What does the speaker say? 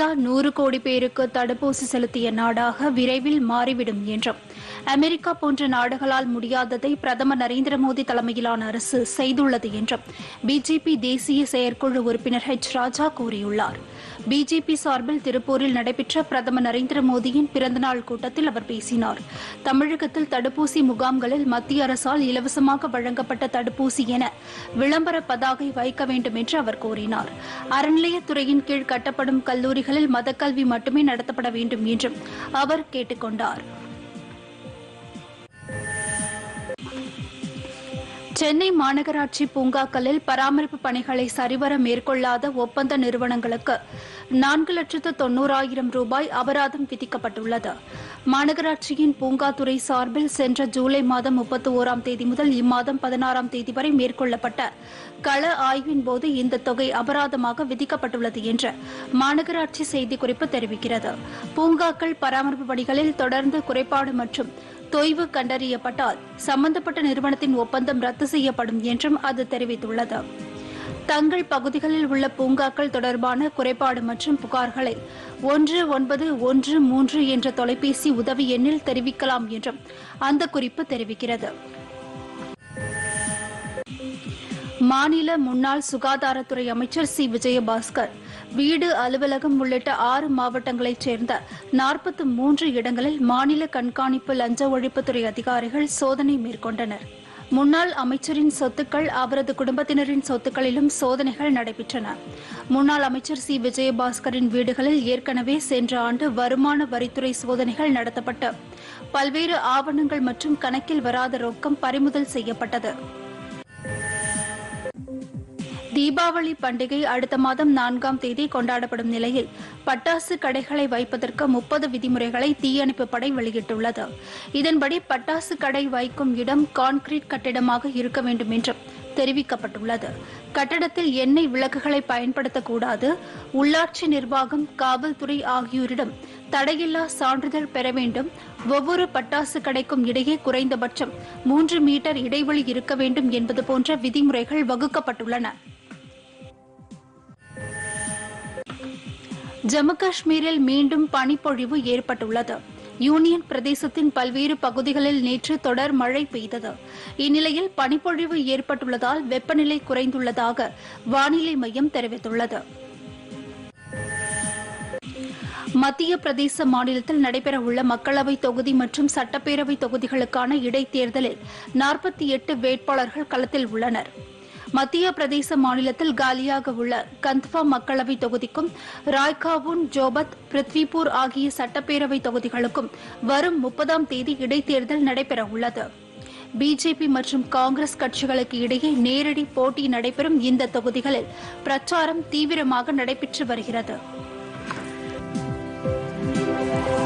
India நூறு கோடி பேருக்கு தடுப்பூசி செலுத்திய நாடாக விரைவில் மாறிவிடும் என்றும் அமெரிக்கா போன்ற நாடுகளால் முடியாததை பிரதமர் நரேந்திர மோடி தலைமையிலான அரசு செய்துள்ளது என்றும் பிஜேபி தேசிய செயற்குழு உறுப்பினர் ஹெச் ராஜா கூறியுள்ளார் பிஜேபி சார்பில் திருப்பூரில் நடைபெற்ற பிரதமர் நரேந்திர மோடியின் பிறந்தநாள் கூட்டத்தில் அவர் பேசினார் தமிழகத்தில் தடுப்பூசி முகாம்களில் மத்திய அரசால் இலவசமாக வழங்கப்பட்ட தடுப்பூசி என விளம்பர பதாகை வைக்க வேண்டும் என்று அவர் கூறினார் அறநிலையத்துறையின் கீழ் கட்டப்படும் கல்லூரிகளில் மதக்கல்வி மட்டுமே நடத்தப்பட வேண்டும் என்றும் அவர் கேட்டுக் கொண்டார் சென்னை மாநகராட்சி பூங்காக்களில் பராமரிப்பு பணிகளை சரிவர மேற்கொள்ளாத ஒப்பந்த நிறுவனங்களுக்கு நான்கு லட்சத்து தொன்னூறாயிரம் ரூபாய் அபராதம் விதிக்கப்பட்டுள்ளது மாநகராட்சியின் பூங்காத்துறை சார்பில் சென்ற ஜூலை மாதம் முப்பத்தி ஓராம் தேதி முதல் இம்மாதம் பதினாறாம் தேதி வரை மேற்கொள்ளப்பட்ட கள ஆய்வின் போது இந்த தொகை அபராதமாக விதிக்கப்பட்டுள்ளது என்று மாநகராட்சி செய்திக்குறிப்பு தெரிவிக்கிறது பூங்காக்கள் பராமரிப்பு பணிகளில் தொடர்ந்து குறைபாடு மற்றும் தொய்வு கண்டறியப்பட்டால் சம்பந்தப்பட்ட நிறுவனத்தின் ஒப்பந்தம் ரத்து செய்யப்படும் என்றும் அது தெரிவித்துள்ளது தங்கள் பகுதிகளில் உள்ள பூங்காக்கள் தொடர்பான குறைபாடு மற்றும் புகார்களை ஒன்று ஒன்பது ஒன்று மூன்று என்ற தொலைபேசி உதவி எண்ணில் தெரிவிக்கலாம் என்றும் அந்த குறிப்பு தெரிவிக்கிறது மாநில முன்னாள் சுகாதாரத்துறை அமைச்சர் சி விஜயபாஸ்கர் வீடு அலுவலகம் உள்ளிட்ட ஆறு மாவட்டங்களைச் சேர்ந்த நாற்பத்தி மூன்று இடங்களில் மாநில கண்காணிப்பு லஞ்ச ஒழிப்புத்துறை அதிகாரிகள் சோதனை மேற்கொண்டனர் முன்னாள் அமைச்சரின் சொத்துக்கள் அவரது குடும்பத்தினரின் சொத்துக்களிலும் சோதனைகள் நடைபெற்றன முன்னாள் அமைச்சர் சி விஜயபாஸ்கரின் வீடுகளில் ஏற்கனவே சென்ற ஆண்டு வருமான வரித்துறை சோதனைகள் நடத்தப்பட்டு பல்வேறு ஆவணங்கள் மற்றும் கணக்கில் வராத ரொக்கம் பறிமுதல் செய்யப்பட்டது தீபாவளி பண்டிகை அடுத்த மாதம் நான்காம் தேதி கொண்டாடப்படும் நிலையில் பட்டாசு கடைகளை வைப்பதற்கு முப்பது விதிமுறைகளை தீயணைப்பு படை வெளியிட்டுள்ளது இதன்படி பட்டாசு கடை வைக்கும் இடம் கான்கிரீட் கட்டிடமாக இருக்க வேண்டும் என்றும் தெரிவிக்கப்பட்டுள்ளது கட்டடத்தில் எண்ணெய் விளக்குகளை பயன்படுத்தக்கூடாது உள்ளாட்சி நிர்வாகம் காவல்துறை ஆகியோரிடம் தடையில்லா சான்றிதழ் பெற வேண்டும் ஒவ்வொரு பட்டாசு கடைக்கும் இடையே குறைந்தபட்சம் மூன்று மீட்டர் இடைவெளி இருக்க வேண்டும் என்பது போன்ற விதிமுறைகள் வகுக்கப்பட்டுள்ளன ஜம்மு காஷ்மீரில் மீண்டும் பனிப்பொழிவு ஏற்பட்டுள்ளது யூனியன் பிரதேசத்தின் பல்வேறு பகுதிகளில் நேற்று தொடர் மழை பெய்தது இந்நிலையில் பனிப்பொழிவு ஏற்பட்டுள்ளதால் வெப்பநிலை குறைந்துள்ளதாக வானிலை மையம் தெரிவித்துள்ளது மத்திய பிரதேச மாநிலத்தில் நடைபெறவுள்ள மக்களவை தொகுதி மற்றும் சட்டப்பேரவை தொகுதிகளுக்கான இடைத்தேர்தலில் நாற்பத்தி எட்டு வேட்பாளர்கள் களத்தில் உள்ளனர் மத்திய பிரதேச மாநிலத்தில் காலியாக உள்ள கந்த்வா மக்களவை தொகுதிக்கும் ராய்காவுன் ஜோபத் பிருத்விபூர் ஆகிய சட்டப்பேரவை தொகுதிகளுக்கும் வரும் முப்பதாம் தேதி இடைத்தேர்தல் நடைபெறவுள்ளது பிஜேபி மற்றும் காங்கிரஸ் கட்சிகளுக்கு இடையே நேரடி போட்டி நடைபெறும் இந்த தொகுதிகளில் பிரச்சாரம் தீவிரமாக நடைபெற்று வருகிறது